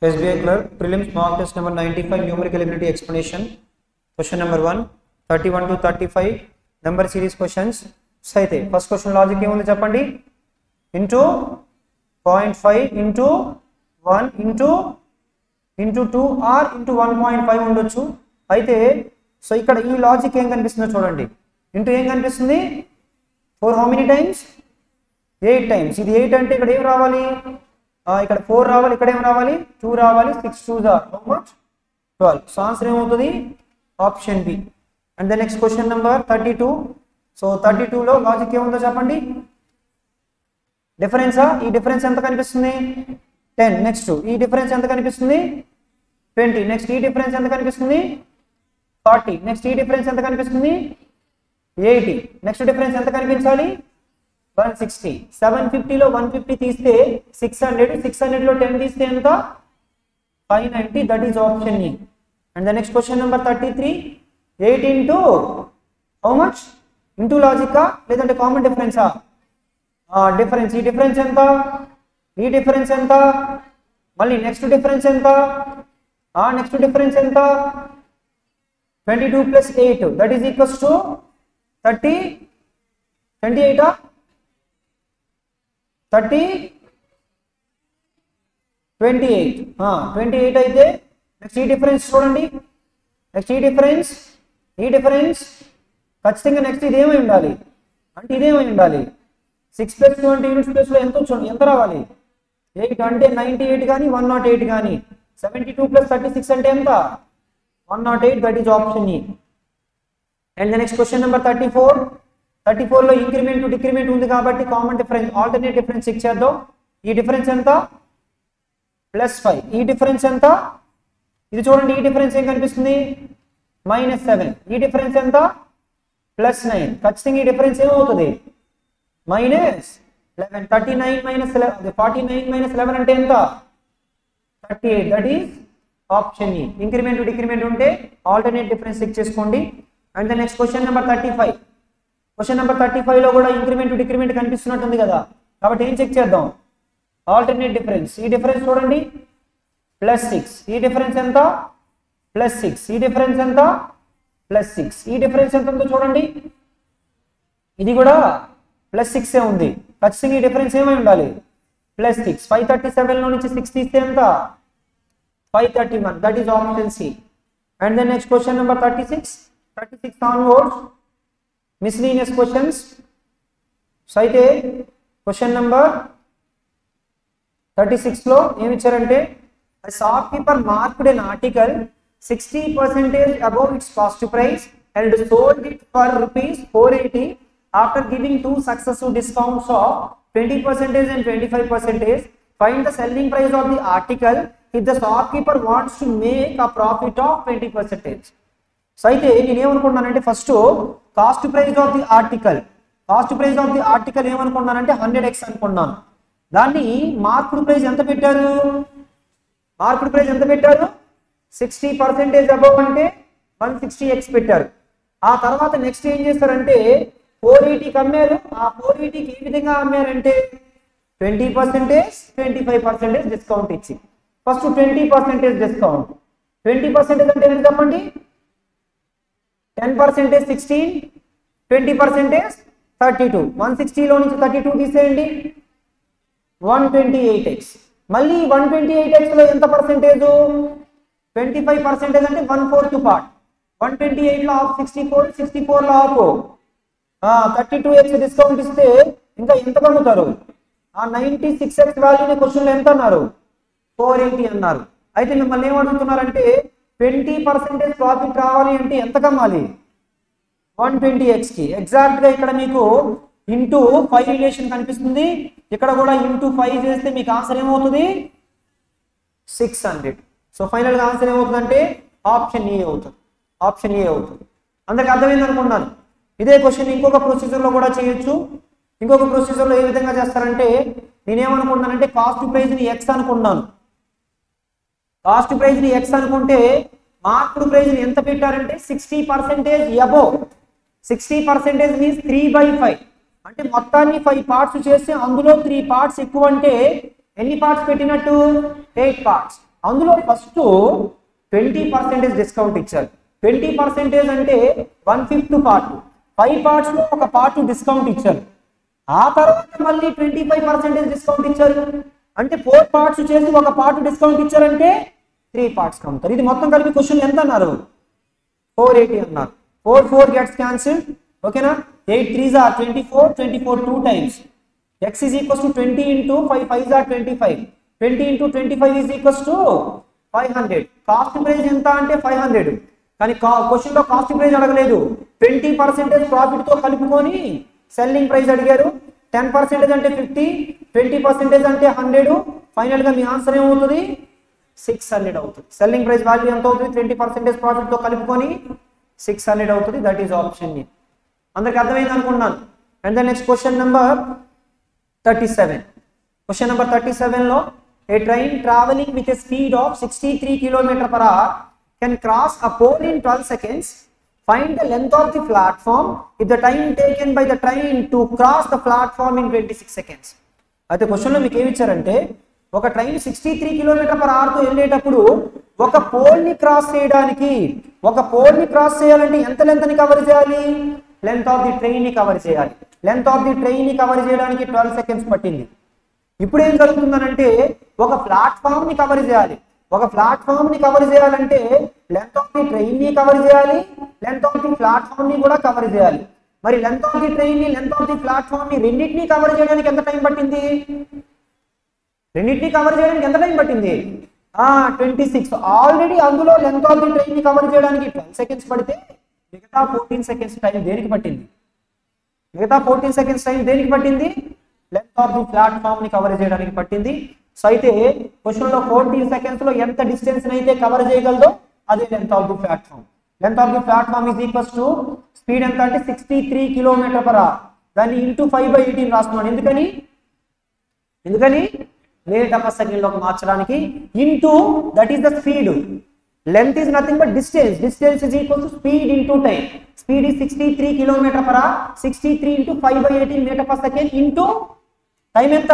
SBI clerk prelims mock test number 95 numerical ability explanation question number 1 31 to 35 number series questions so అయితే first question logic ఏముంది చెప్పండి into point five into one into into two or into one point five ఉండొచ్చు అయితే so ఇక్కడ ఈ logic ఏం కనిపిస్తుందో చూడండి ఇంటూ ఏం కనిపిస్తుంది four how many times eight times ఇది ఎయిట్ అంటే ఇక్కడ ఏం రావాలి ఆ, ఇక్కడ ఫోర్ రావాలి ఇక్కడ ఏం రావాలి టూ రావాలి six two or how much twelve so answer ఏమవుతుంది option B and the next question number thirty two so thirty టూలో లాజిక్ ఏముందో చెప్పండి డిఫరెన్సా ఈ డిఫరెన్స్ ఎంత కనిపిస్తుంది టెన్ నెక్స్ట్ ఈ డిఫరెన్స్ ఎంత కనిపిస్తుంది ట్వంటీ నెక్స్ట్ ఈ డిఫరెన్స్ ఎంత కనిపిస్తుంది ఫార్టీ నెక్స్ట్ ఈ డిఫరెన్స్ ఎంత కనిపిస్తుంది ఎయిటీ నెక్స్ట్ డిఫరెన్స్ ఎంత కనిపించాలి వన్ సిక్స్టీ సెవెన్ ఫిఫ్టీలో వన్ ఫిఫ్టీ తీస్తే సిక్స్ హండ్రెడ్ సిక్స్ హండ్రెడ్లో టెన్ తీస్తే ఎంత five ninety that is option E and the next question number thirty three eight into how much into లాజికా లేదంటే కామన్ డిఫరెన్సా డిఫరెన్స్ ఈ డిఫరెన్స్ ఎంత ఈ డిఫరెన్స్ ఎంత మళ్ళీ నెక్స్ట్ డిఫరెన్స్ ఎంత నెక్స్ట్ డిఫరెన్స్ ఎంత twenty two plus eight that is equals to thirty twenty ఎయిటా thirty twenty eight twenty eight అయితే నెక్స్ట్ ఈ డిఫరెన్స్ చూడండి నెక్స్ట్ ఈ డిఫరెన్స్ ఈ డిఫరెన్స్ ఖచ్చితంగా నెక్స్ట్ ఇదేమై ఉండాలి అంటే ఇదేమై ఉండాలి సిక్స్ ప్లస్ ట్వంటీ యూనిట్స్ ప్లస్లో ఎంత వచ్చి ఎంత రావాలి ఎయిట్ అంటే నైంటీ ఎయిట్ కానీ వన్ నాట్ ఎయిట్ కానీ seventy two plus thirty six అంటే ఎంత one nought eight that is option E and the next question number thirty four thirty ఫోర్లో ఇంక్రిమెంట్ డిక్రిమెంట్ ఉంది కాబట్టి కామన్ డిఫరెన్స్ ఆల్టర్నేట్ డిఫరెన్స్ ఇచ్చేద్దాం ఈ difference ఎంత ప్లస్ ఫైవ్ ఈ డిఫరెన్స్ ఎంత ఇది చూడండి ఈ డిఫరెన్స్ ఏం కనిపిస్తుంది మైనస్ సెవెన్ ఈ డిఫరెన్స్ ఎంత ప్లస్ నైన్ ఖచ్చితంగా ఈ డిఫరెన్స్ ఏమవుతుంది minus eleven thirty nine minus forty nine minus eleven అంటే ఎంత thirty eight that is option E increment decrement ఉంటే ఆల్టర్నేట్ డిఫరెన్స్ చెక్ చేసుకోండి and the next question number thirty five question number thirty ఫైవ్లో కూడా increment decrement కనిపిస్తున్నట్టుంది కదా కాబట్టి ఏం check చేద్దాం ఆల్టర్నేట్ డిఫరెన్స్ ఈ డిఫరెన్స్ చూడండి ప్లస్ సిక్స్ ఈ డిఫరెన్స్ ఎంత ప్లస్ సిక్స్ ఈ డిఫరెన్స్ ఎంత ప్లస్ సిక్స్ ఈ డిఫరెన్స్ ఎంత ఉందో చూడండి ఇది కూడా ప్లస్ సిక్స్ ఏ ఉంది ఖచ్చితంగా ఈ డిఫరెన్స్ ఏమై ఉండాలి ప్లస్ సిక్స్ ఫైవ్ థర్టీ సెవెన్లో నుంచి సిక్స్ తీస్తే ఎంత five thirty one that is option C and then next question number thirty six thirty six onwards miscellaneous questions so అయితే క్వశ్చన్ నెంబర్ థర్టీ సిక్స్లో ఏమి ఇచ్చారంటే shopkeeper marked an article sixty percentage above its cost price and sold it for rupees four eighty after giving two successive discounts of twenty percentage and twenty five percentage find the selling price of the article if the shop shopkeeper wants to make a profit of twenty percentage so అయితే నేనేమనుకున్నానంటే first cost price of the article cost price of the article ఏమనుకున్నానంటే hundred X అనుకున్నాను దాన్ని marked price ఎంత పెట్టారు marked price ఎంత పెట్టారు sixty percentage above అంటే వన్ సిక్స్టీ ఎక్స్ పెట్టారు ఆ తర్వాత నెక్స్ట్ ఏం చేస్తారంటే ఫోర్ ఎయిటీకి అమ్మారు ఆ ఫోర్ ఎయిటీకి ఏ విధంగా అమ్మారంటే twenty percentage twenty five percentage discount ఇచ్చి first twenty percentage discount twenty percentage అంటే ఏంటి చెప్పండి ten percentage sixteen twenty percentage thirty two one సిక్స్టీలో నుంచి థర్టీ టూ తీసేయండి వన్ ట్వంటీ ఎయిట్ ఎక్స్ మళ్ళీ వన్ ట్వంటీ ఎయిట్ ఎక్స్లో ఎంత పర్సెంటేజ్ ట్వంటీ ఫైవ్ పర్సెంటేజ్ అంటే one fourth part one twenty ఎయిట్లో ఆఫ్ సిక్స్టీ ఫోర్ సిక్స్టీ ఫోర్లో of thirty two X discount ఇస్తే ఇంకా ఎంత పొందుతారు ఆ నైంటీ సిక్స్ ఎక్స్ వాల్యూని క్వశ్చన్లో ఎంత అన్నారు ఫోర్ ఎయిటీ అన్నారు అయితే మిమ్మల్ని ఏమడుగుతున్నారంటే ట్వంటీ పర్సెంటేజ్ ప్రాఫిట్ రావాలి అంటే ఎంత కమ్మాలి వన్ ట్వంటీ ఎక్స్కి ఎగ్జాక్ట్గా ఇక్కడ మీకు ఇంటూ ఫైవ్ రిలేషన్ కనిపిస్తుంది ఇక్కడ కూడా ఇంటూ ఫైవ్ చేస్తే మీకు ఆన్సర్ ఏమవుతుంది సిక్స్ హండ్రెడ్ సో ఫైనల్గా ఆన్సర్ ఏమవుతుందంటే ఆప్షన్ ఏ అవుతుంది ఆప్షన్ ఏ అవుతుంది అందరికి అర్థమైంది అనుకున్నాను ఇదే క్వశ్చన్ ఇంకొక ప్రొసీజర్లో కూడా చేయొచ్చు ఇంకొక ప్రొసీజర్లో ఏ విధంగా చేస్తారంటే నేనేమనుకున్నానంటే కాస్ట్ ప్రైజ్ని ఎక్స్ అనుకున్నాను కాస్ట్ ప్రైజ్ని ఎక్స్ అనుకుంటే మార్కుడు ప్రైజ్ని ఎంత పెట్టారంటే sixty percentage above sixty percentage means three by five అంటే మొత్తాన్ని ఫైవ్ పార్ట్స్ చేస్తే అందులో త్రీ పార్ట్స్ ఎక్కువ అంటే ఎన్ని పార్ట్స్ పెట్టినట్టు ఎయిట్ పార్ట్స్ అందులో ఫస్ట్ ట్వంటీ పర్సెంటేజ్ డిస్కౌంట్ ఇచ్చారు ట్వంటీ పర్సెంటేజ్ అంటే one fifth part five parts లో ఒక పార్ట్ డిస్కౌంట్ ఇచ్చారు ఆ తర్వాత మళ్ళీ ట్వంటీ ఫైవ్ పర్సెంటేజ్ డిస్కౌంట్ ఇచ్చారు అంటే ఫోర్ పార్ట్స్ చేసి ఒక పార్ట్ డిస్కౌంట్ ఇచ్చారంటే త్రీ పార్ట్స్ కమ్ముతారు ఇది మొత్తం కలిపి క్వశ్చన్ ఎంత అన్నారు ఫోర్ ఎయిటీ అన్నారు ఫోర్ ఫోర్ గెట్స్ క్యాన్సిల్ ఓకేనా eight threes are twenty four twenty four two times x is equals to twenty into five five are twenty five twenty into twenty five is equals to five hundred cost price ఎంత అంటే five hundred కానీ question లో cost price అడగలేదు twenty percentage profit తో కలుపుకొని selling price అడిగారు ten percentage అంటే fifty twenty percentage అంటే హండ్రెడ్ ఫైనల్ గా మీ ఆన్సర్ ఏమవుతుంది సిక్స్ హండ్రెడ్ అవుతుంది సెల్లింగ్ ప్రైస్ వాల్యూ ఎంత అవుతుంది ట్వంటీ పర్సెంటేజ్ ప్రాఫిట్ తో కలుపుకొని సిక్స్ హండ్రెడ్ అవుతుంది దట్ ఈస్ ఆప్షన్ ఏ అందరికి అర్థమైంది అనుకున్నాను and the next question number thirty seven question number thirty seven లో a train travelling with a speed of sixty three kilometre per hour can cross a pole in twelve seconds find the length of the platform if the time taken by the train to cross the platform in twenty six seconds అయితే question లో మీకు ఏమి ఇచ్చారంటే ఒక train sixty three kilometre per hour తో వెళ్ళేటప్పుడు ఒక pole ని క్రాస్ చేయడానికి ఒక పోల్ ని క్రాస్ చేయాలంటే ఎంత లెంత్ ని కవర్ చేయాలి లెంత్ ఆఫ్ ది ట్రైన్ ని కవర్ చేయాలి లెంత్ ఆఫ్ ది ట్రైన్ ని కవర్ చేయడానికి ట్వెల్వ్ సెకండ్స్ పట్టింది ఇప్పుడు ఏం జరుగుతుందనంటే ఒక ప్లాట్ఫామ్ ని కవర్ చేయాలి ఒక ప్లాట్ఫామ్ ని కవర్ చేయాలంటే లెంత్ ఆఫ్ ది ట్రైన్ ని కవర్ చేయాలి లెంత్ ఆఫ్ ది ప్లాట్ఫామ్ ని కూడా కవర్ చేయాలి మరి లెంత్ ఆఫ్ ది ట్రైన్ ని లెంత్ ఆఫ్ ది ప్లాట్ఫామ్ ని రెండింటిని కవర్ చేయడానికి ఎంత టైం పట్టింది రెండింటిని కవర్ చేయడానికి ఎంత టైం పట్టింది ట్వంటీ సిక్స్ ఆల్రెడీ అందులో లెంత్ ఆఫ్ ది ట్రైన్ ని కవర్ చేయడానికి ట్వెల్వ్ సెకండ్స్ పడితే మిగతా ఫోర్టీన్ సెకండ్స్ టైం దేనికి పట్టింది మిగతా ఫోర్టీన్ సెకండ్స్ టైం దేనికి పట్టింది లెంత్ ఆఫ్ ది ప్లాట్ఫామ్ ని కవర్ చేయడానికి పట్టింది సో అయితే క్వశ్చన్ లో ఫోర్టీన్ సెకండ్స్ లో ఎంత డిస్టెన్స్ అయితే కవర్ చేయగలదో అదే length of the platform length of the platform is equals to speed ఎంత అంటే sixty three kilometre per hour దాన్ని ఇంటూ ఫైవ్ బై ఎయిటీన్ రాస్తున్నాను ఎందుకని ఎందుకని మినిట్ పర్ సెకండ్ లోకి మార్చడానికి into that is the speed length is nothing but distance distance is equal to speed into time speed is sixty three kilometre per hour sixty three into five by eighteen metre per second into time ఎంత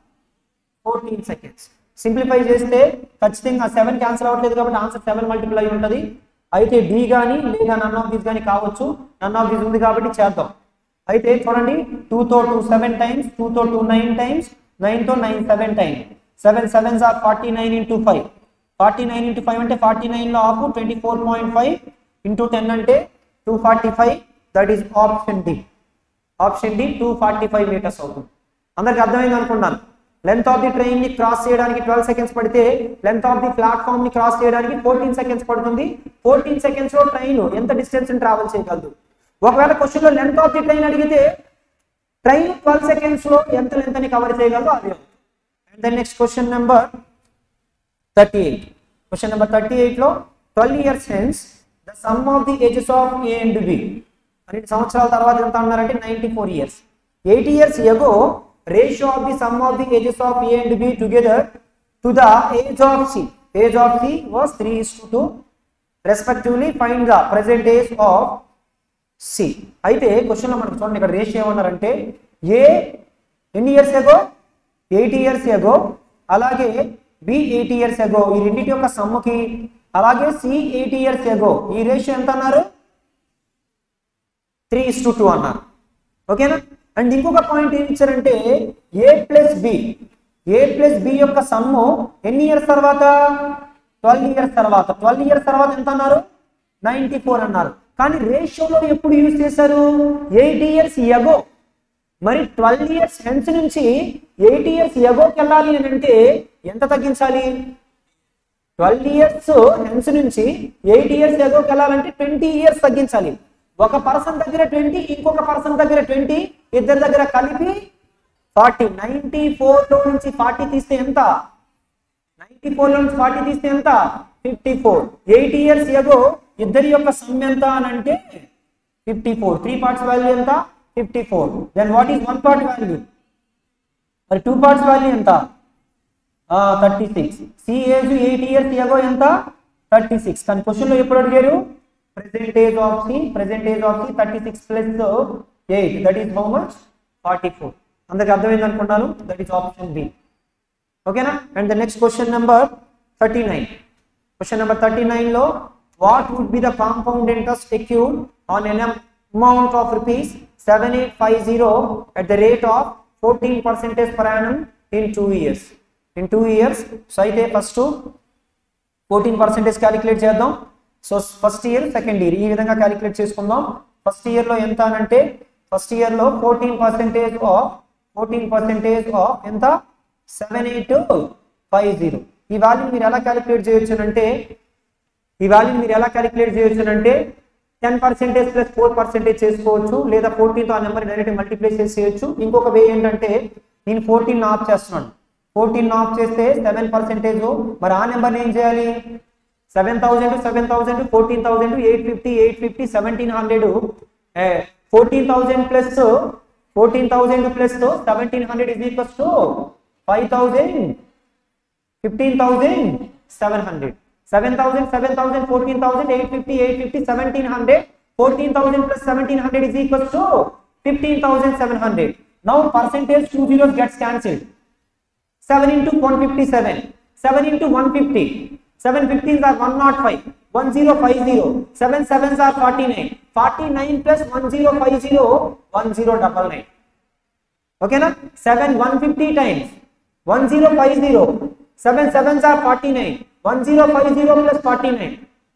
fourteen seconds simplify చేస్తే ఖచ్చితంగా seven cancel అవ్వట్లేదు కాబట్టి answer seven multiple అయి ఉంటుంది అయితే D కానీ లేదా నన్ ఆఫ్ దీస్ కానీ కావచ్చు నన్ ఆఫ్ దీస్ ఉంది కాబట్టి చేద్దాం అయితే చూడండి టూ తో టూ సెవెన్ టైమ్స్ టూ తో టూ నైన్ టైమ్స్ నైన్ తో nine seven times seven sevens are forty nine into five forty nine into five అంటే ఫార్టీ నైన్లో half twenty four point five into ten అంటే two forty five that is option D option D two forty five metres అవుతుంది అందరికి అర్థమైంది అనుకున్నాను length of the train ని cross చేయడానికి twelve seconds పడితే లెంత్ ఆఫ్ ది ప్లాట్ఫామ్ ని cross చేయడానికి ఫోర్టీన్ సెకండ్స్ పడుతుంది ఫోర్టీన్ సెకండ్స్ లో ట్రైన్ ఎంత డిస్టెన్స్ ట్రావెల్ చేయగలదు ఒకవేళ క్వశ్చన్ లో లెంత్ ఆఫ్ ది ట్రైన్ అడిగితే ట్రైన్ ట్వెల్వ్ సెకండ్స్ లో ఎంత లెంత్ అని కవర్ చేయగలదో అదే and then next question number thirty eight question number thirty eight లో twelve years hence the sum of the ages of A and B పన్నెండు సంవత్సరాల తర్వాత ఎంత అన్నారంటే ninety four years eighty years ago ratio of the some of the ages of A and B together to the age of C age of C was three is to two respectively find the present age of C అయితే question లో మనకు చూడండి ఇక్కడ ratio ఏమన్నారంటే A ఎన్ని years ago eighty years ago అలాగే B eighty years ఎగో ఈ రెండింటి యొక్క సమ్ముకి అలాగే సి ఎయిటీ ఇయర్స్ ఎగో ఈ రేషియో ఎంత అన్నారు త్రీ ఇస్ టు టూ అన్నారు ఓకేనా అండ్ ఇంకొక పాయింట్ ఏమి ఇచ్చారంటే A plus B A plus B యొక్క సమ్ము ఎన్ని ఇయర్స్ తర్వాత ట్వెల్వ్ ఇయర్స్ తర్వాత ట్వెల్వ్ ఇయర్స్ తర్వాత ఎంత అన్నారు నైన్టీ ఫోర్ అన్నారు కానీ రేషియోలో ఎప్పుడు యూజ్ చేశారు ఎయిట్ ఇయర్స్ ఎగో మరి ట్వెల్వ్ ఇయర్స్ హెన్స్ నుంచి ఎయిట్ ఇయర్స్ ఎగోకి వెళ్ళాలి అని అంటే ఎంత తగ్గించాలి ట్వెల్వ్ ఇయర్స్ హెన్స్ నుంచి ఎయిట్ ఇయర్స్ ఎగోకి వెళ్ళాలంటే ట్వంటీ ఇయర్స్ తగ్గించాలి ఒక పర్సన్ దగ్గర ట్వంటీ ఇంకొక పర్సన్ దగ్గర ట్వంటీ ఇద్దరి దగ్గర కలిపి ఫార్టీ నైన్టీ లో నుంచి ఫార్టీ తీస్తే ఎంత నైన్టీ లో నుంచి ఫార్టీ తీస్తే ఎంత fifty four eight years ago ఇద్దరి యొక్క సమ్ ఎంత అని అంటే fifty four three parts value ఎంత fifty four then what is one part value మరి టూ పార్ట్స్ వాల్యూ ఎంత thirty six C age eight years ago ఎంత థర్టీ సిక్స్ కానీ క్వశ్చన్ లో ఎప్పుడు అడిగారు present age of C present age of C thirty six plus eight that is how much forty four అందరికి అర్థమైంది అనుకుంటాను that is option B ఓకేనా and the next question number thirty nine question number thirty nine లో what would be the compound interest secured on an amount of rupees seven eight five zero at the rate of fourteen percentage per annum in two years in two years so అయితే first fourteen percentage calculate చేద్దాం so first year second year ఈ విధంగా calculate చేసుకుందాం first year లో ఎంత అని అంటే first year లో fourteen percentage of fourteen percentage of ఎంత సెవెన్ ఎయిట్ ఫైవ్ జీరో ఈ వాల్యూ మీరు ఎలా క్యాలిక్యులేట్ చేయొచ్చు అంటే ఈ వాల్యూ మీరు ఎలా క్యాలిక్యులేట్ చేయొచ్చు అంటే ten percentage plus four percentage చేసుకోవచ్చు లేదా ఫోర్టీన్తో ఆ నెంబర్ డైరెక్ట్ మల్టిప్లై చేసి చేయొచ్చు ఇంకొక వే ఏంటంటే నేను ఫోర్టీన్ ఆఫ్ చేస్తున్నాను ఫోర్టీన్ ఆఫ్ చేస్తే సెవెన్ పర్సెంటేజ్ మరి ఆ నెంబర్ని ఏం చేయాలి seven thousand seven thousand fourteen thousand eight fifty eight fifty seventeen hundred fourteen thousand plus fourteen thousand plus seventeen hundred is equals to five thousand fifteen thousand seven hundred seven thousand seven thousand fourteen thousand eight fifty eight fifty seventeen hundred fourteen thousand plus seventeen hundred is equals to fifteen thousand seven hundred now percentage two zeros gets cancelled 7 into 157 7 into 150 7 15s are 105 1050 7 7s are 49 49 plus 1050 1099 okay na 7 150 times 1050 7 7s are 49 1050 plus 49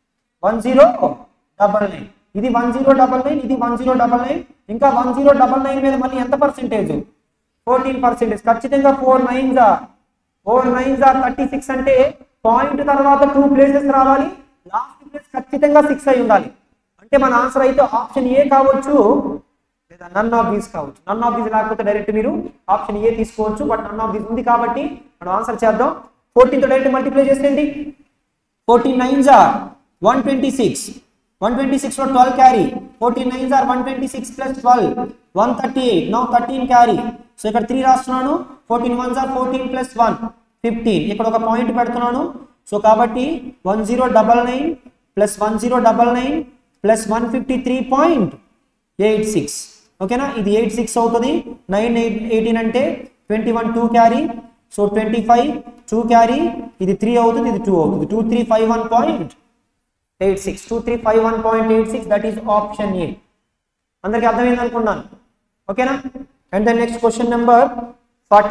1099 ఇది 1099 ఇది 1099 ఇంకా 1099 మీద మళ్ళీ ఎంత percentage fourteen percentage ఖచ్చితంగా four nines are four nines are thirty six అంటే point తర్వాత two places రావాలి లాస్ట్ ప్లేస్ ఖచ్చితంగా సిక్స్ అయి ఉండాలి అంటే మన ఆన్సర్ అయితే ఆప్షన్ ఏ కావచ్చు లేదా నన్ ఆఫ్ దీస్ కావచ్చు నన్ ఆఫ్ దీస్ లేకపోతే డైరెక్ట్ మీరు ఆప్షన్ ఏ తీసుకోవచ్చు బట్ నన్ ఆఫ్ దీస్ ఉంది కాబట్టి మనం ఆన్సర్ చేద్దాం ఫోర్టీన్ తో డైరెక్ట్ మల్టిప్లై చేసేయండి fourteen nines are one twenty six one twenty six లో twelve carry fourteen nines are one twenty six plus twelve one thirty eight now thirteen carry so ఇక్కడ three రాస్తున్నాను fourteen ones are fourteen plus one fifteen ఇక్కడ ఒక point పెడుతున్నాను so కాబట్టి one zero double nine plus one zero double nine plus one fifty three point eight six ఓకేనా ఇది eight six అవుతుంది nine eight eighteen అంటే twenty one two carry so twenty five two carry ఇది three అవుతుంది ఇది two అవుతుంది two three five one point eight six two three five one point eight six that is option A అందరికి అర్థమైంది అనుకున్నాను ఓకేనా and then next question number forty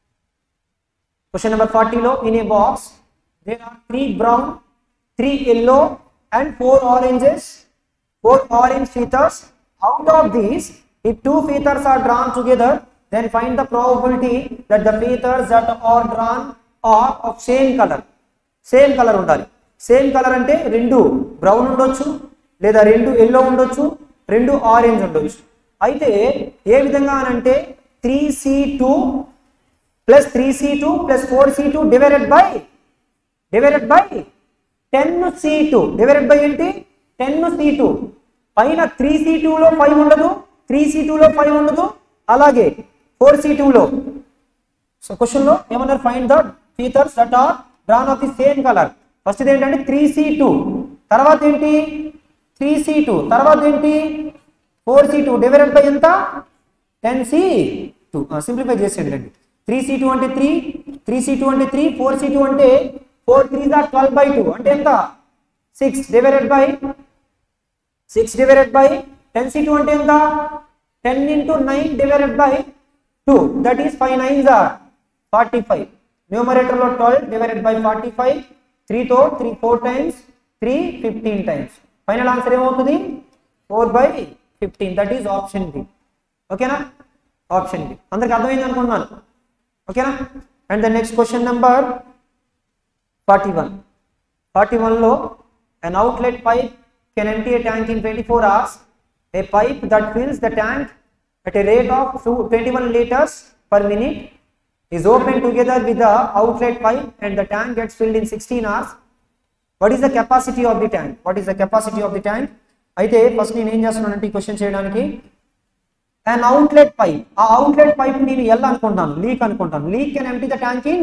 question number ఫార్టీలో in a box there are three brown three yellow and four oranges four orange features out of these if two feathers are drawn together then find the probability that the feathers that are drawn are of same color same colour ఉండాలి same colour అంటే రెండు brown ఉండొచ్చు లేదా రెండు yellow ఉండొచ్చు రెండు orange ఉండొచ్చు అయితే ఏ విధంగా అని అంటే three C two plus three C two plus four C two divided by divided by ten C two divided by ఏంటి టెన్ సి టూ పైన త్రీ సి టూలో ఫైవ్ ఉండదు త్రీ సి టూలో ఫైవ్ ఉండదు అలాగే ఫోర్ సి టూలో so question లో ఏమన్నారు find the features that are drawn of the same colour first ఏంటంటే త్రీ సి టూ తర్వాత ఏంటి త్రీ సి టూ తర్వాత ఏంటి four C two divided by ఎంత టెన్ సి టూ సింప్లిఫై చేసేయండి రండి త్రీ సి టూ అంటే త్రీ త్రీ సి టూ అంటే త్రీ ఫోర్ సి టూ అంటే ఫోర్ త్రీ దా ట్వెల్వ్ బై టూ అంటే ఎంత six divided by six divided by ten C two అంటే ఎంత ten into nine divided by two that is five nines are forty five న్యూమరేటర్లో twelve divided by forty five త్రీతో three four times three fifteen times final answer ఏమవుతుంది four by fifteen that is option B ఓకేనా option B అందరికి అర్థమైంది అనుకున్నాను ఓకేనా and the next question number forty one forty వన్లో an outlet pipe can empty a tank in 24 hours. A pipe that fills the tank at a rate of two- 21 liters per minute is opened together with the outlet pipe and the tank gets filled in 16 hours. What is the capacity of the tank? What is the capacity of the tank? అయితే first నేను ఏం చేస్తున్నానంటే ఈ question చేయడానికి and outlet pipe ఆ outlet pipe నేను L అనుకుంటాను leak అనుకుంటాను leak can empty the tank in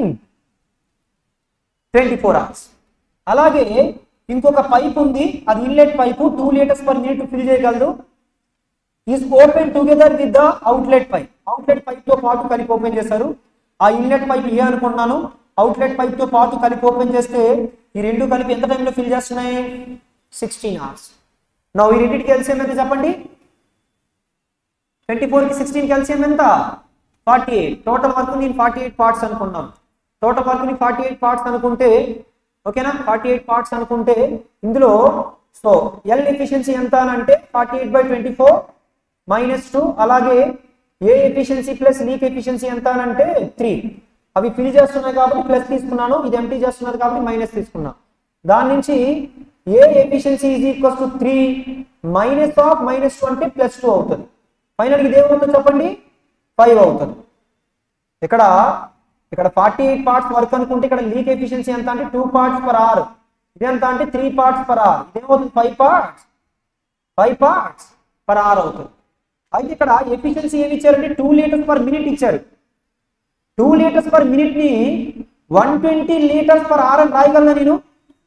twenty four hours అలాగే ఇంకొక పైప్ ఉంది అది inlet pipe two litres per minute fill చేయగలదు is open together with the outlet pipe outlet pipe తో పాటు కలిపి ఓపెన్ చేశారు ఆ ఇన్లెట్ పైప్ ఏ అనుకున్నాను అవుట్లెట్ పైప్ తో పాటు కలిపి ఓపెన్ చేస్తే ఈ రెండు కలిపి ఎంత టైంలో ఫిల్ చేస్తున్నాయి సిక్స్టీన్ అవర్స్ నా ఈ రెండింటికి ఎల్సిఎం ఎంత చెప్పండి ట్వంటీ ఫోర్కి సిక్స్టీన్ ఎల్సిఎం ఎంత ఫార్టీ ఎయిట్ టోటల్ వర్క్ నేను ఫార్టీ ఎయిట్ పార్ట్స్ అనుకున్నాను టోటల్ వర్క్ ని ఫార్టీ ఎయిట్ పార్ట్స్ అనుకుంటే ఓకేనా ఫార్టీ ఎయిట్ పార్ట్స్ అనుకుంటే ఇందులో సో ఎల్ ఎఫిషియన్సీ ఎంత అని అంటే forty eight by twenty four minus two అలాగే A efficiency plus leak efficiency ఎంత అని అంటే త్రీ అవి ఫిల్ చేస్తున్నాయి కాబట్టి ప్లస్ తీసుకున్నాను ఇది ఎంటీ చేస్తున్నది కాబట్టి మైనస్ తీసుకున్నాను దాని నుంచి A efficiency is equals to three minus of minus two అంటే ప్లస్ టూ అవుతుంది ఫైనల్ ఇది ఏమవుతుంది చెప్పండి ఫైవ్ అవుతుంది ఇక్కడ ఇక్కడ ఫార్టీ ఎయిట్ పార్ట్స్ వర్క్ అనుకుంటే ఇక్కడ లీక్ ఎఫిషియన్సీ ఎంత అంటే టూ పార్ట్స్ పర్ అవర్ ఇది ఎంత అంటే త్రీ పార్ట్స్ పర్ అవర్ ఇదేమవుతుంది five parts five parts per hour అవుతుంది అయితే ఇక్కడ ఎఫిషియన్సీ ఏమి ఇచ్చారంటే టూ లీటర్స్ పర్ మినిట్ ఇచ్చారు టూ లీటర్స్ పర్ మినిట్ ని one twenty litres per hour అని రాయగలనా నేను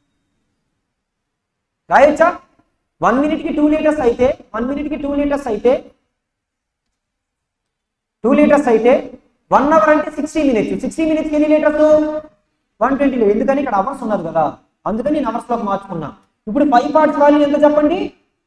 రాయొచ్చా వన్ మినిట్ కి టూ లీటర్స్ అయితే వన్ మినిట్ కి టూ లీటర్స్ అయితే టూ లీటర్స్ అయితే వన్ అవర్ అంటే సిక్స్టీ మినిట్స్ సిక్స్టీ మినిట్స్కి ఎన్ని లీటర్స్ వన్ ట్వంటీ లీటర్ ఎందుకని ఇక్కడ అవర్స్ ఉన్నది కదా అందుకని నేను అవర్స్ లోకి మార్చుకున్నా ఇప్పుడు ఫైవ్ పార్ట్స్ వాల్యూ ఎంత చెప్పండి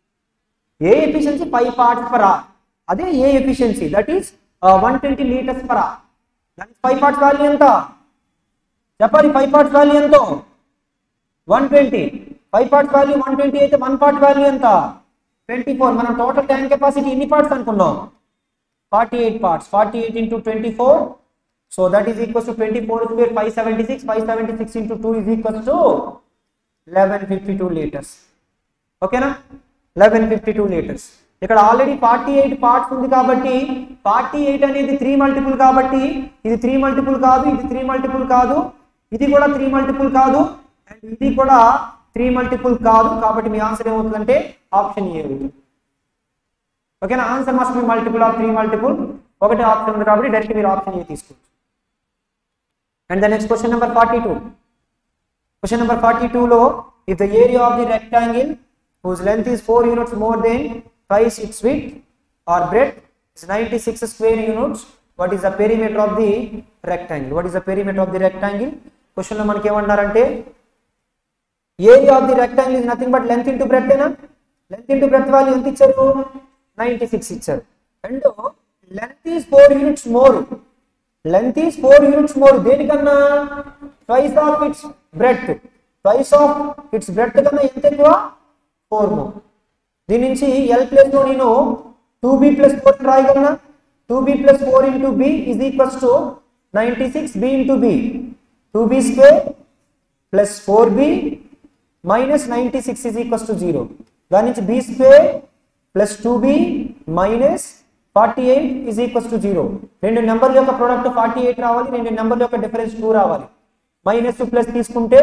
A efficiency five parts per hour అదే A efficiency that is one twenty litres per hour దానికి ఫైవ్ పార్ట్స్ వాల్యూ ఎంత చెప్పాలి ఫైవ్ పార్ట్స్ వాల్యూ ఎంతో one twenty five parts value one twenty అయితే one part value ఎంత twenty four మనం total tank capacity ఎన్ని పార్ట్స్ అనుకున్నాం forty eight parts forty eight into twenty four so that is equals to twenty four square five seventy six five seventy six into two is equals to eleven fifty two litres ఓకేనా eleven fifty two litres ఇక్కడ already forty eight parts ఉంది కాబట్టి ఫార్టీ ఎయిట్ అనేది three multiple కాబట్టి ఇది three multiple కాదు ఇది త్రీ మల్టిపుల్ కాదు ఇది కూడా త్రీ మల్టిపుల్ కాదు అండ్ ఇది కూడా త్రీ మల్టిపుల్ కాదు కాబట్టి మీ ఆన్సర్ ఏమవుతుందంటే ఆప్షన్ ఏ అవుతుంది ఓకేనా answer must be multiple of three multiple ఒకటి ఆప్షన్ ఉంది కాబట్టి డైరెక్ట్ మీరు ఆప్షన్ ఏ తీసుకోవచ్చు and the next question number forty two question number forty లో if the area of the rectangle whose length is 4 units more than twice its width or breadth is 96 square units what is the perimeter of the rectangle what is the perimeter of the rectangle question లో మనకి ఏమన్నారంటే area of the rectangle is nothing but length into breadth ఏనా length into breadth value ఎంత ఇచ్చారు ninety six ఇచ్చారు and length is four units more length is four units more దేనికన్నా twice of its breadth twice of its breadth కన్నా ఎంత ఎక్కువ four more దీని నుంచి ఎల్ ప్లస్ లో నేను టూ బి ప్లస్ ఫోర్ రాయగలనా two B plus four into B is equals to ninety six B into B two B square plus four B minus ninety six is equals to zero దాని నుంచి B square plus two B minus forty eight is equals to zero రెండు నెంబర్ల యొక్క product forty eight రావాలి రెండు నెంబర్ల యొక్క difference two రావాలి మైనస్ ప్లస్ తీసుకుంటే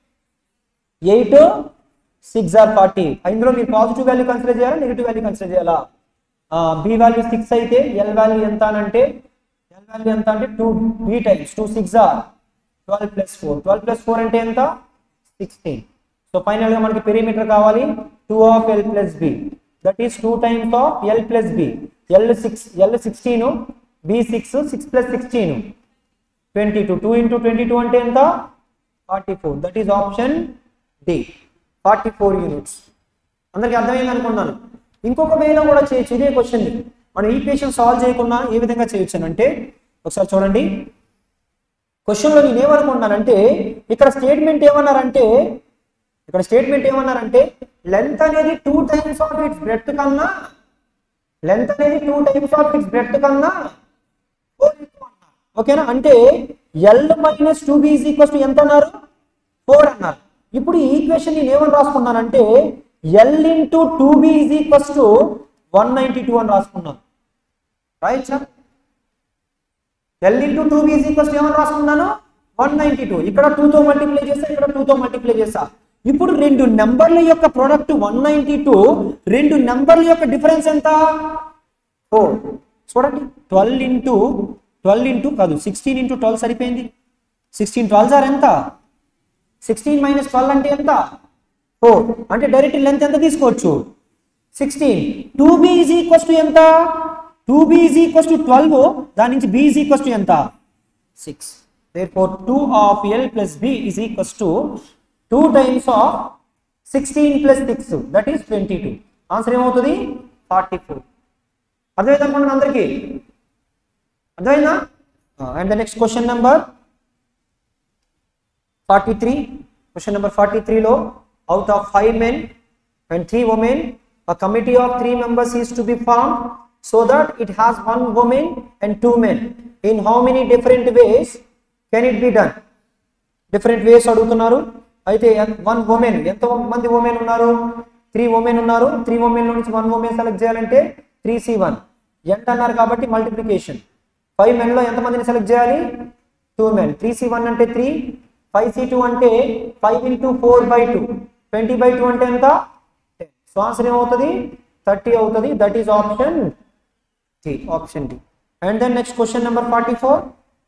ఎయిట్ సిక్స్ ఆర్ ఫార్టీ ఇందులో మీరు పాజిటివ్ వాల్యూ కన్సిడర్ చేయాలా నెగిటివ్ వాల్యూ కన్సిడర్ చేయాలా బి వాల్యూ సిక్స్ అయితే ఎల్ వాల్యూ ఎంత అని అంటే ఎల్ వాల్యూ ఎంత అంటే two B times two six or twelve plus four twelve plus four అంటే ఎంత సిక్స్టీన్ సో ఫైనల్ గా మనకి పెరిమీటర్ కావాలి two of L plus B that is two times of L plus B L six L sixteen B six six plus sixteen twenty two two into twenty two అంటే ఎంత forty four that is option D forty four units అందరికి అర్థమైంది అనుకున్నాను ఇంకొక వేలో కూడా చేయొచ్చు ఇదే క్వశ్చన్ మనం ఈక్వేషన్ సాల్వ్ చేయకుండా ఏ విధంగా చేయొచ్చు అని అంటే ఒకసారి చూడండి క్వశ్చన్ లో నేను ఏమనుకుంటున్నానంటే ఇక్కడ స్టేట్మెంట్ ఏమన్నారంటే ఇక్కడ స్టేట్మెంట్ ఏమన్నారంటే లెంత్ అనేది two times of its breadth కన్నా లెంత్ అనేది two times of its breadth కన్నా ఫోర్ ఎక్కువ అన్నారు ఓకేనా అంటే L minus two B is equals to ఎంత అన్నారు ఫోర్ అన్నారు ఇప్పుడు ఈ ఈక్వేషన్ నేను ఏమని రాసుకున్నానంటే L into two B is equals to one ninety two అని రాసుకున్నాను right sir L into two B is equals ఏమని రాసుకున్నాను వన్ నైన్టీ టూ ఇక్కడ two తో మల్టిప్లై చేస్తా ఇక్కడ two తో మల్టిప్లై చేస్తా ఇప్పుడు రెండు నెంబర్ల యొక్క ప్రోడక్ట్ వన్ నైన్టీ టూ రెండు నెంబర్ల యొక్క డిఫరెన్స్ ఎంత ఫోర్ చూడండి ట్వెల్వ్ ఇంటూ ట్వెల్వ్ ఇంటూ కాదు సిక్స్టీన్ ఇంటూ ట్వెల్వ్ సరిపోయింది సిక్స్టీన్ ట్వెల్వ్ సార్ ఎంత సిక్స్టీన్ మైనస్ ట్వెల్వ్ అంటే ఎంత ఫోర్ అంటే డైరెక్ట్ లెంత్ ఎంత తీసుకోవచ్చు sixteen two B is equals to ఎంత two B is equals to twelve దాని నుంచి బి ఈజ్ ఈక్వల్స్ టు ఎంత six therefore 2 of L plus B is equals to 2 times of 16 plus 6 that is 22 answer ఏమవుతుంది 44 అర్థమైంది అనుకుంటున్నా అందరికీ అర్థమైందా and the next question number 43 question number 43 లో out of 5 men and 3 women a committee of 3 members is to be formed so that it has one woman and 2 men in how many different ways can it be done different ways అడుగుతున్నారు అయితే one women ఎంత మంది women ఉన్నారు three women ఉన్నారు three women నుంచి one women select చేయాలంటే three C one ఎంత అన్నారు కాబట్టి మల్టిప్లికేషన్ ఫైవ్ మెన్లో ఎంతమందిని సెలెక్ట్ చేయాలి two men three C one అంటే త్రీ ఫైవ్ సి టూ అంటే five into four by two twenty by two అంటే ఎంత టెన్ సో ఆన్సర్ ఏమవుతుంది థర్టీ అవుతుంది that is option D option D and then next question number forty four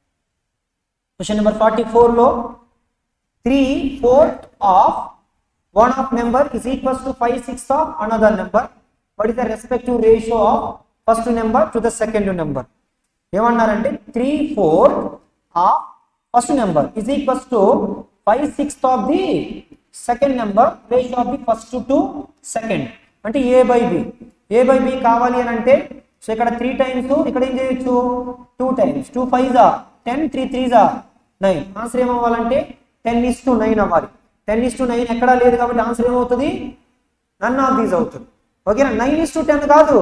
question number forty ఫోర్లో three fourth of one of number is equals to five six of another number what is the respective ratio of first number to the second number ఏమన్నారంటే three fourth of first number is equals to five sixth of the second number ratio of the first to second అంటే A by B A by B కావాలి అని అంటే so ఇక్కడ three times ఇక్కడ ఏం చేయొచ్చు two times two five జా ten three three జా నైన్ ఆన్సర్ ఏమవ్వాలంటే టెన్ ఇస్ టు నైన్ అవ్వాలి టెన్ ఇస్ టు నైన్ ఎక్కడా లేదు కాబట్టి ఆన్సర్ ఏమవుతుంది నన్ ఆఫ్ దీస్ అవుతుంది ఓకేనా నైన్ ఇస్ టు టెన్ కాదు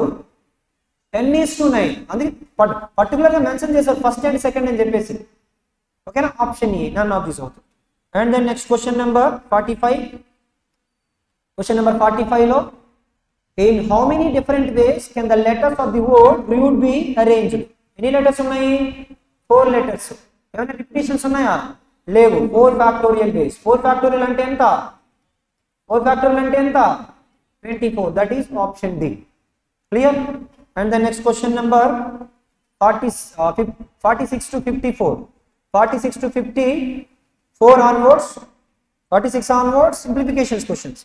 టెన్ ఈస్ టు నైన్ అందుకే పర్టికులర్గా మెన్షన్ చేశారు ఫస్ట్ అండ్ సెకండ్ అని చెప్పేసి ఓకేనా option A none of this అవుతుంది and then next question number forty five question number forty ఫైవ్లో in how many different ways can the letters of the word wood be arranged ఎన్ని లెటర్స్ ఉన్నాయి four letters ఏమైనా repetitions ఉన్నాయా లేవు four factorial ways four factorial అంటే ఎంత four factorial అంటే ఎంత twenty four that is option D clear and the next question number forty forty six to fifty four forty six to fifty four onwards forty six onwards simplifications questions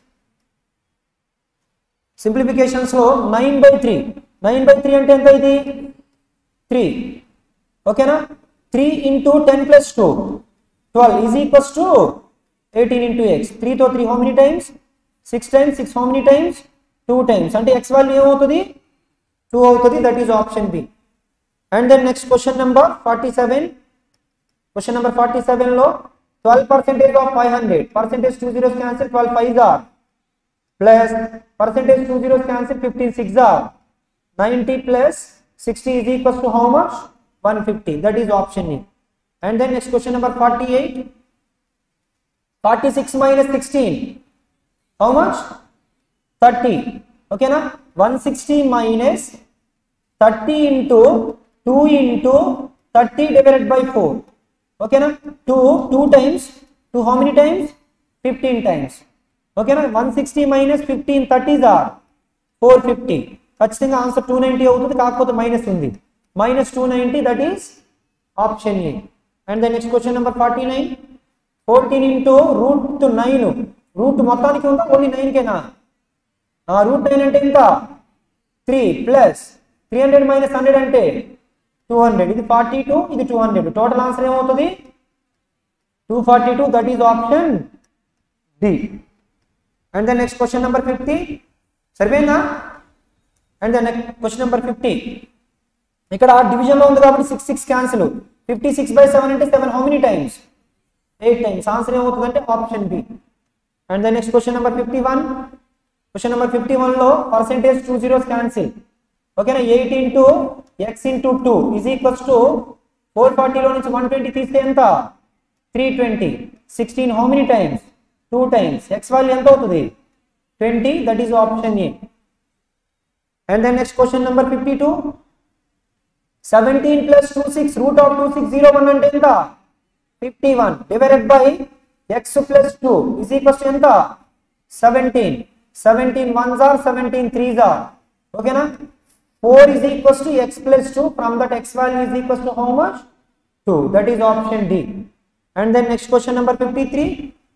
simplifications లో nine by three nine by three అంటే ఎంత ఇది three ఓకేనా three into ten plus two twelve is equals to eighteen into X త్రీతో three how many times six times six how many times two times అంటే X value ఏమవుతుంది two అవుతుంది that is option B and then next question number forty seven question number forty సెవెన్లో twelve percentage of five hundred percentage two zeros cancel twelve five or plus percentage 2 zeros cancel 15 6 are 90 plus 60 is equals to how much 150 that is option A and then next question number 48 46 minus 16 how much 30 okay na 160 minus 30 into 2 into 30 divided by 4 okay na 2 2 times 2 how many times 15 times ఓకేనా one sixty minus fifteen thirties or four fifty ఖచ్చితంగా answer two ninety అవుతుంది కాకపోతే minus ఉంది minus two ninety that is option A and the next question number forty nine fourteen into root nine root మొత్తానికి ఉందా only నైన్కేనా root nine అంటే ఎంత three plus three hundred minus hundred అంటే two hundred ఇది forty two ఇది two hundred total answer ఏమవుతుంది two forty two that is option D and the next question number fifty సరిపోయిందా and the next question number fifty ఇక్కడ division లో ఉంది కాబట్టి six six cancel fifty six by seven అంటే seven how many times eight times answer ఏమవుతుందంటే option B and the next question number fifty one question number fifty వన్లో percentage two zeros cancel ఓకేనా eight into X into two is equals to four ఫార్టీలో నుంచి one twenty తీస్తే ఎంత three twenty sixteen how many times two times x value ఎంత అవుతుంది twenty that is option A and then next question number fifty two seventeen plus two six root of two six zero one అంటే ఎంత fifty one divided by x plus two is equals to ఎంత seventeen seventeen ones are seventeen threes are ఓకేనా four is equals to x plus two from that x value is equals to how much two that is option D and then next question number fifty three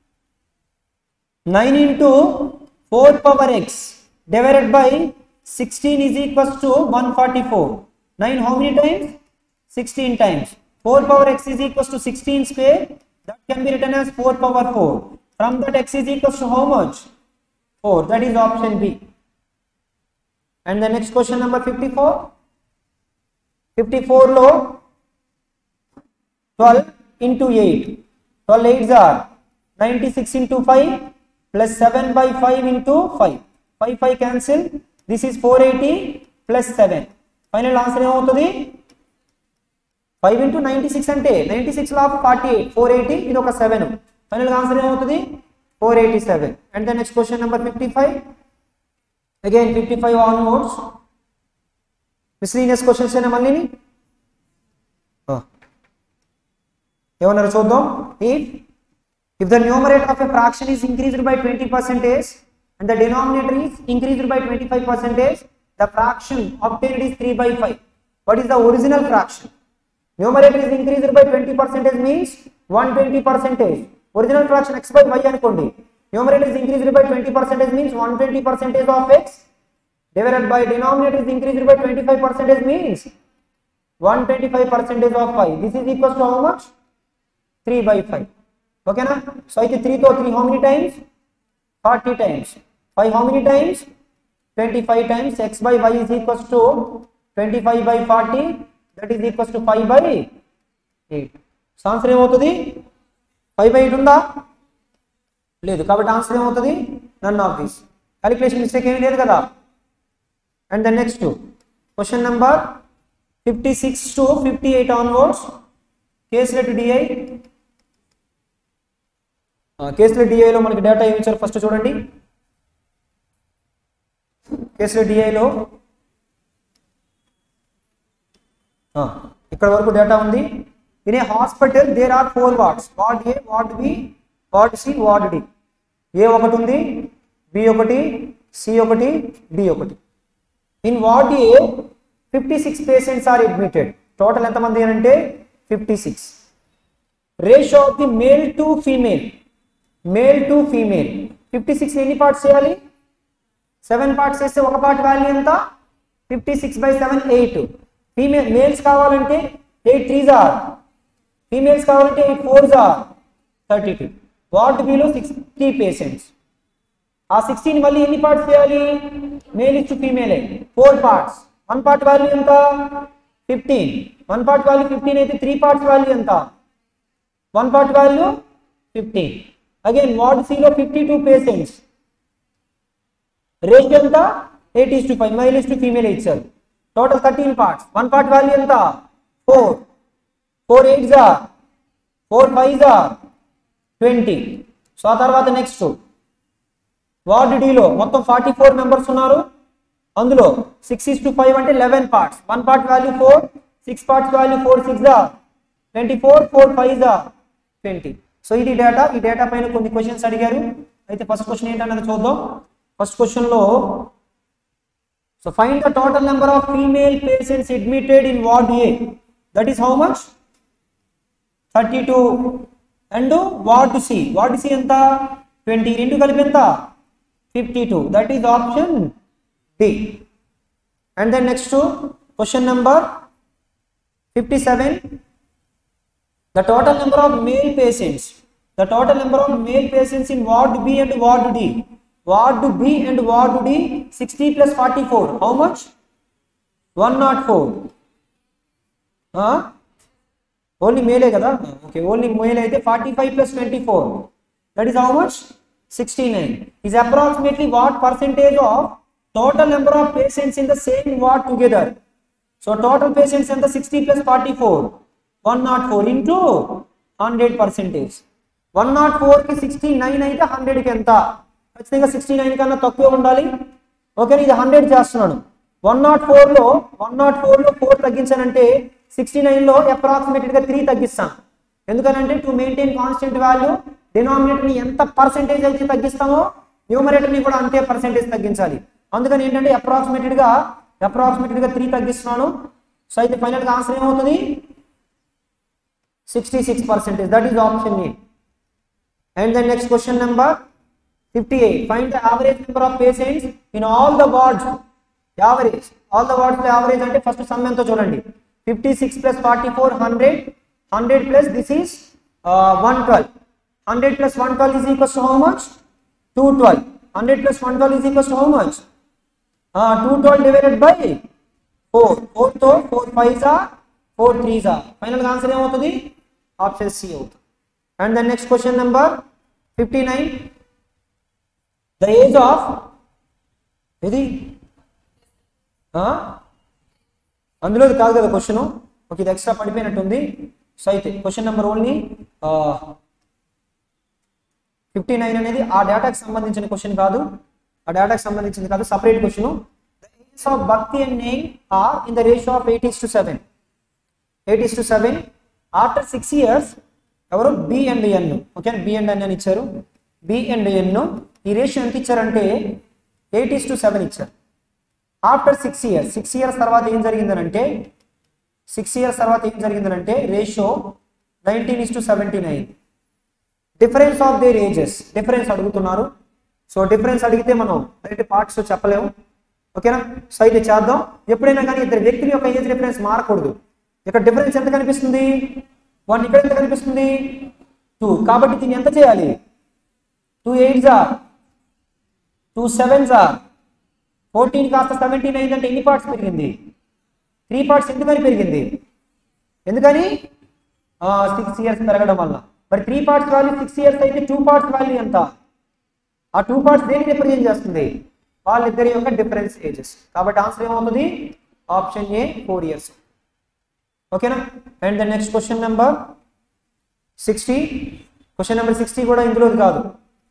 9 into 4 power x divided by 16 is equals to 144. 9 how many times? 16 times. 4 power x is equals to 16 square. That can be written as 4 power 4. From that x is equals to how much? 4. That is option B. And the next question number 54. 54 low 12 into 8. 12 8s are 96 into 5 plus 7 by 5 into 5. 5 5 cancel. This is 480 plus 7. Final answer ఏమవుతుంది 5 into 96 అంటే 96 లో 48 480 ఇది ఒక 7 final answer ఏమవుతుంది 487 and the next question number 55 again 55 onwards miscellaneous questions ఏనా మళ్ళీ ఏమన్నారు చూద్దాం if if the numerator of a fraction is increased by 20 percentage and the denominator is increased by 25 percentage the fraction obtained is 3 by 5 what is the original fraction numerator is increased by 20 percentage means 120 percentage original fraction x by y అనుకోండి numerator is increased by 20 percentage means 120 percentage of x divided by denominator is increased by 25 percentage means 125 percentage of y this is equals to how much 3 by 5 ఓకేనా so అయితే త్రీతో three how many times forty times five how many times twenty five times x by y is equals to twenty five by forty that is equals to five by eight so answer ఏమవుతుంది five by eight ఉందా లేదు కాబట్టి answer ఏమవుతుంది none of this calculation mistake ఏమీ లేదు కదా and the next question number fifty six to fifty eight onwards caselet DI కేసుల డిఐలో మనకి డేటా ఏమి ఇచ్చారు ఫస్ట్ చూడండి కేసుల డిఐలో ఇక్కడ వరకు డేటా ఉంది in a hospital there are four wards ward A ward B ward C ward D A ఒకటి ఉంది బి ఒకటి సి ఒకటి డి ఒకటి in ward A fifty six patients are admitted total ఎంతమంది అంటే fifty six ratio of the male to female male to female fifty six ఎన్ని parts చేయాలి seven parts చేస్తే ఒక పార్ట్ వాల్యూ ఎంత fifty six by seven eight female males కావాలంటే eight threes are females కావాలంటే eight fours are thirty two ward బిలో sixty patients ఆ sixteen మళ్ళీ ఎన్ని పార్ట్స్ చేయాలి మేల్ ఇచ్చు female four parts one part value ఎంత fifteen one part value fifteen అయితే త్రీ పార్ట్స్ వాల్యూ ఎంత one part value fifteen again ward సిలో ఫిఫ్టీ టూ పేషెంట్స్ రేషియో ఎంత eight is to five male is to female ఇచ్చారు total thirteen parts one part value ఎంత four four eight జా four five జా twenty so ఆ తర్వాత next ward డిలో మొత్తం forty four members ఉన్నారు అందులో సిక్స్ ఈస్ టు ఫైవ్ అంటే eleven parts one part value four six parts value four six జా ట్వంటీ ఫోర్ ఫోర్ ఫైవ్ జా ట్వంటీ సో ఇది డేటా ఈ డేటా పైన కొన్ని క్వశ్చన్స్ అడిగారు అయితే ఫస్ట్ క్వశ్చన్ ఏంటన్నది చూద్దాం ఫస్ట్ క్వశ్చన్ లో so find the total number of female patients admitted in ward A that is how much thirty two and ward C ward C ఎంత ట్వంటీ రెండు కలిపి ఎంత fifty two that is option D and then next question number fifty seven the total number of male patients the total number of male patients in ward b and ward d ward b and ward d 60 plus 44 how much 104 huh? Only మేలే కదా okay only male అయితే forty five plus twenty four that is how much sixty nine is approximately what percentage of total number of patients in the same ward together so total patients ఎంత sixty plus forty four one nought four into hundred percentage one nought ఫోర్కి sixty nine అయితే హండ్రెడ్కి ఎంత ఖచ్చితంగా sixty nine కన్నా తక్కువ ఉండాలి okay ఇది హండ్రెడ్ చేస్తున్నాను వన్ నాట్ ఫోర్లో వన్ నాట్ ఫోర్లో ఫోర్ తగ్గించానంటే సిక్స్టీ నైన్లో అప్రాక్సిమేటెడ్గా త్రీ తగ్గిస్తాను ఎందుకనంటే టు మెయింటైన్ కాన్స్టెంట్ వాల్యూ డినామినేటర్ని ఎంత పర్సెంటేజ్ అయితే తగ్గిస్తామో న్యూమరేటర్ని కూడా అంతే పర్సెంటేజ్ తగ్గించాలి అందుకని ఏంటంటే అప్రాక్సిమేటెడ్గా అప్రాక్సిమేటెడ్గా త్రీ తగ్గిస్తున్నాను సో అయితే ఫైనల్గా ఆన్సర్ ఏమవుతుంది sixty six percentage that is option A and then next question number fifty eight find the average number of patients in all the wards average all the wards average అంటే first sum ఎంతో చూడండి fifty six plus forty four hundred 100 plus this is uh, 112 100 plus 112 is equals to how much 212 100 plus 112 is equals to how much uh, 212 divided by 4 4 తో 4 5s are 4 3s are final answer ఏమవుతుంది option C అవుతుంది and then next question number 59 the age of ఇది ఆ? అందులోది కాదు కదా question okay ఇది extra పడిపోయినట్టుంది సో అయితే question number only fifty nine అనేది ఆ డేటాకి సంబంధించిన క్వశ్చన్ కాదు ఆ డేటాకి సంబంధించింది కాదు separate question the age of Bhakti and నేమ్ are in the ratio of eight to seven eight to seven after six years ఎవరు B and N okay B and N అని ఇచ్చారు బి అండ్ ఎన్ ఈ రేషియో ఎంత ఇచ్చారంటే eight to seven ఇచ్చారు after six years six years తర్వాత ఏం జరిగిందనంటే సిక్స్ ఇయర్స్ తర్వాత ఏం జరిగిందనంటే ratio nineteen is to seventy nine difference of their ages difference అడుగుతున్నారు సో డిఫరెన్స్ అడిగితే మనం డైరెక్ట్ పార్ట్స్ చెప్పలేము ఓకేనా సో అయితే చేద్దాం ఎప్పుడైనా కానీ ఇద్దరు వ్యక్తుల యొక్క ఏజ్ డిఫరెన్స్ మారకూడదు ఇక్కడ డిఫరెన్స్ ఎంత కనిపిస్తుంది వన్ ఇక్కడ ఎంత కనిపిస్తుంది టూ కాబట్టి దీన్ని ఎంత చేయాలి two eight are two sevens are fourteen కాస్త సెవెంటీన్ అయిందంటే ఎన్ని పార్ట్స్ పెరిగింది త్రీ పార్ట్స్ ఎందుకని పెరిగింది ఎందుకని సిక్స్ ఇయర్స్ పెరగడం వల్ల మరి three parts value six years అయితే టూ పార్ట్స్ వాల్యూ ఎంత ఆ టూ పార్ట్స్ దేని రిప్రజెంట్ చేస్తుంది వాళ్ళిద్దరి యొక్క డిఫరెన్స్ ఏజెస్ కాబట్టి ఆన్సర్ ఏమవుతుంది ఆప్షన్ ఏ ఫోర్ ఇయర్స్ ఓకేనా and the next question number sixty question number sixty కూడా ఇందులోది కాదు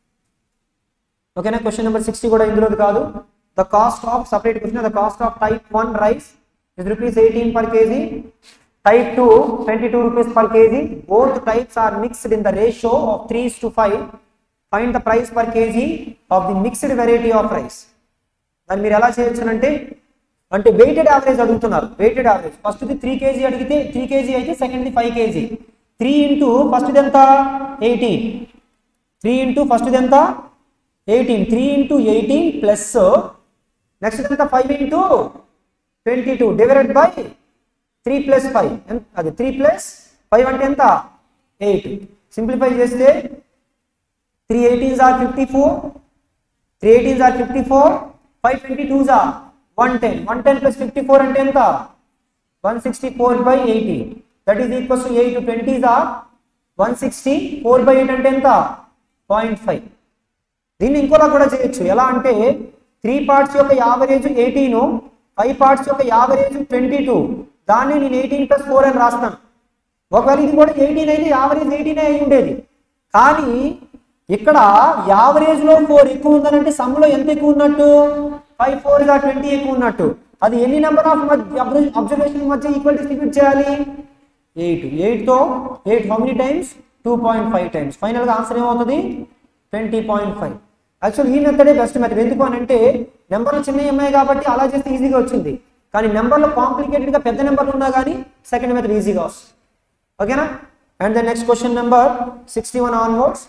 ఓకేనా క్వశ్చన్ నెంబర్ సిక్స్టీ కూడా ఇందులోది కాదు the cost of separate question the cost of type one rice is rupees eighteen per KG type two twenty two rupees per KG both types are mixed in the ratio of three to five find the price per KG of the mixed variety of rice దాన్ని మీరు ఎలా చేయొచ్చునంటే అంటే weighted average అడుగుతున్నారు weighted average first the three KG అడిగితే three KG అయితే second the five KG three into first ఎంత eighteen three into first ఎంత eighteen three into eighteen plus next ఎంత five into twenty two divided by three plus five అది three plus five అంటే ఎంత eight simplify చేస్తే three eighteens are fifty four three eighteens are fifty four five twenty twos are one ten one ten plus fifty four అంటే ఎంత one sixty four by eighty that is equals to eight twenties are one sixty four by eight అంటే ఎంత point five దీన్ని ఇంకోలా కూడా చేయొచ్చు ఎలా అంటే త్రీ పార్ట్స్ యొక్క యావరేజ్ ఎయిటీన్ ఫైవ్ పార్ట్స్ యొక్క యావరేజ్ ట్వంటీ టూ దాన్ని నేను ఎయిటీన్ ప్లస్ ఫోర్ అని రాస్తాను ఒకవేళ ఇది కూడా ఎయిటీన్ అయితే యావరేజ్ ఎయిటీన్ అయి ఉండేది కానీ ఇక్కడ యావరేజ్ లో ఫోర్ ఎక్కువ ఉందనంటే సమ్ లో ఎంత ఎక్కువ ఉన్నట్టు ఫైవ్ ఫోర్ గా ట్వంటీ ఎక్కువ ఉన్నట్టు అది ఎన్ని నెంబర్ ఆఫ్ అబ్జర్వేషన్ మధ్య ఈక్వల్ డిస్ట్రిబ్యూట్ చేయాలి ఎయిట్ ఎయిట్ తో eight how many times two point five times final గా ఆన్సర్ ఏమవుతుంది ట్వంటీ పాయింట్ ఫైవ్ యాక్చువల్ ఈ మెథడే బెస్ట్ మెథడ్ ఎందుకు అని అంటే నెంబర్లు చిన్నవి ఉన్నాయి కాబట్టి అలా చేస్తే ఈజీగా వచ్చింది కానీ నెంబర్లో కాంప్లికేటెడ్ గా పెద్ద నెంబర్లు ఉన్నా కానీ సెకండ్ మెథడ్ ఈజీగా వస్తుంది ఓకేనా and the next question number sixty one onwards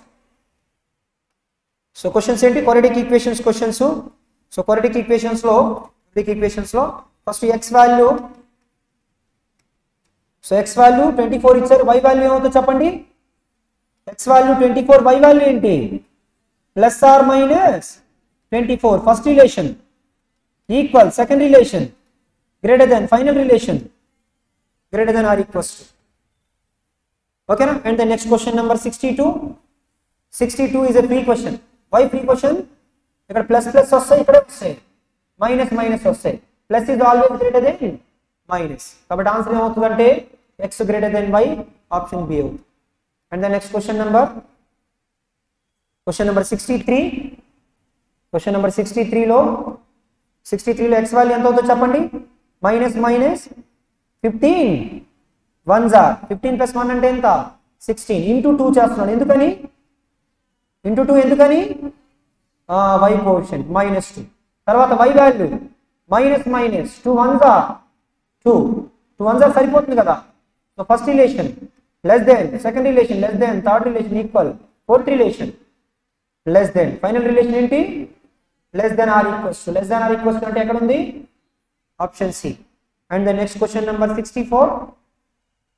so questions ఏంటి quadratic equations questions so quadratic equations లో క్వాలిటిక్ ఈక్వేషన్స్ లో first x value so x value twenty four ఇచ్చారు వై వాల్యూ ఏమవుతుందో చెప్పండి x value twenty four y value ఏంటి plus or minus twenty four first relation equal second relation greater than final relation greater than or equals to ఓకేనా and the next question number sixty two sixty two is a free question why free question ఇక్కడ plus plus వస్తాయి ఇక్కడ వస్తాయి minus minus వస్తాయి plus is always greater than minus కాబట్టి answer ఏమవుతుందంటే x greater than y option B అవుతుంది and the next question number question number sixty three question number sixty త్రీలో sixty త్రీలో ఎక్స్ వాల్యూ ఎంత అవుతుందో చెప్పండి మైనస్ మైనస్ ఫిఫ్టీన్ వన్ జార్ fifteen plus one అంటే ఎంత సిక్స్టీన్ ఇంటూ టూ చేస్తున్నాను ఎందుకని ఇంటూ టూ ఎందుకని వై కోషన్ మైనస్ టూ తర్వాత y value minus minus two one జా టూ టూ వన్ జా సరిపోతుంది కదా so first relation less than second relation less than third relation equal fourth relation less than final relation ఏంటి less than or equals less than or equals అంటే ఎక్కడ ఉంది option C and the next question number sixty four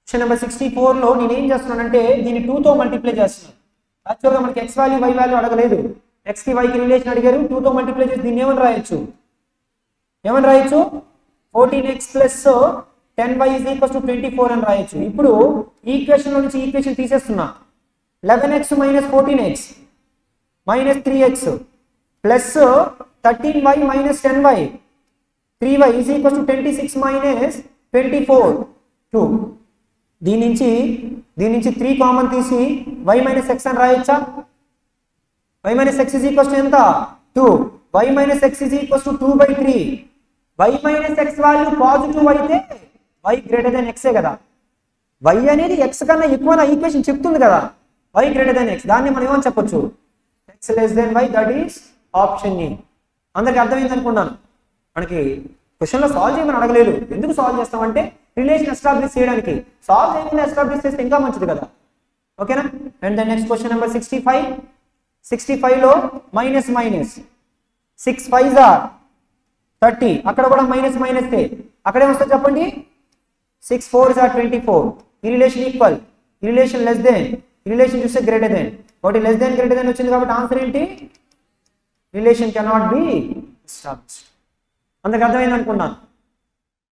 question number sixty ఫోర్లో నేను ఏం చేస్తున్నానంటే దీన్ని టూతో మల్టిప్లై చేస్తున్నాను యాక్చువల్గా మనకి ఎక్స్ వాల్యూ వై వాల్యూ అడగలేదు ఎక్స్కి వైకి రిలేషన్ అడిగారు టూతో మల్టిప్లై చేసి దీన్ని ఏమని రాయొచ్చు ఏమని రాయొచ్చు fourteen x plus ten y is equals to twenty four అని రాయొచ్చు ఇప్పుడు ఈక్వేషన్ నుంచి ఈక్వేషన్ తీసేస్తున్నా eleven x minus fourteen x minus three x plus thirteen y minus ten y three y is equals to twenty six minus twenty four two దీని నుంచి దీని నుంచి three common తీసి వై మైనస్ ఎక్స్ అని రాయొచ్చా y minus x is equals to ఎంత two y minus x is equals to two by three Y minus X value positive అయితే Y greater than ఎక్సే కదా వై అనేది ఎక్స్ కన్నా ఎక్కువ నా ఈక్వేషన్ చెప్తుంది కదా వై గ్రేటర్ దెన్ ఎక్స్ దాన్ని మనం ఏమని చెప్పొచ్చు X less than Y that is option ఈ అందరికి అర్థమైంది అనుకున్నాను మనకి క్వశ్చన్లో సాల్వ్ చేయమని అడగలేదు ఎందుకు సాల్వ్ చేస్తామంటే రిలేషన్ ఎస్టాబ్లిష్ చేయడానికి సాల్వ్ చేయకుండా ఎస్టాబ్లిష్ చేస్తే ఇంకా మంచిది కదా ఓకేనా and the next question number sixty five sixty ఫైవ్లో minus minus six five or thirty అక్కడ కూడా మైనస్ మైనస్ అక్కడ ఏమొస్తుంది చెప్పండి six four or twenty four ఈ రిలేషన్ ఈక్వల్ ఈ రిలేషన్ లెస్ దెన్ ఈ రిలేషన్ చూస్తే గ్రేటర్ దెన్ ఒకటి లెస్ దెన్ గ్రేటర్ దెన్ వచ్చింది కాబట్టి ఆన్సర్ ఏంటి రిలేషన్ కెనాట్ బి ఎస్టాబ్లిష్డ్ అందరికి అర్థమైంది అనుకున్నాను